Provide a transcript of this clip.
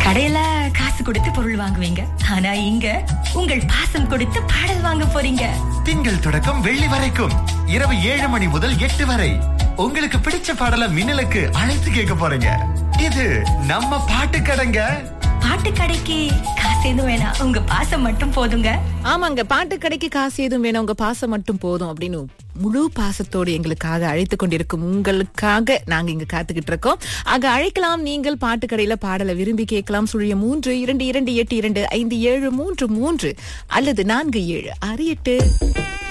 கடையில காசு கொடுத்து பொருள் வாங்குவீங்க ஆனா இங்க உங்கள் பாசம் கொடுத்து பாடல் வாங்க போறீங்க திங்கள் தொடக்கம் வெள்ளி வரைக்கும் இரவு ஏழு மணி முதல் எட்டு வரை உங்களுக்கு பிடிச்ச பாடல மின்னலுக்கு அழைத்து கேட்க போறீங்க இது நம்ம பாட்டு கடைங்க பாட்டு கடைக்கு காசு எதுவும் வேணாம் உங்க பாசம் மட்டும் போதுங்க ஆமாங்க பாட்டு கடைக்கு காசு எதுவும் வேணும் உங்க பாசம் மட்டும் போதும் அப்படின்னு முழு பாசத்தோடு எங்களுக்காக அழைத்து கொண்டிருக்கும் உங்களுக்காக நாங்க இங்க காத்துக்கிட்டு இருக்கோம் ஆக அழைக்கலாம் நீங்கள் பாட்டு கடையில பாடலை விரும்பி கேட்கலாம் சுழிய மூன்று இரண்டு இரண்டு எட்டு இரண்டு ஐந்து ஏழு மூன்று மூன்று அல்லது நான்கு ஏழு ஆறு எட்டு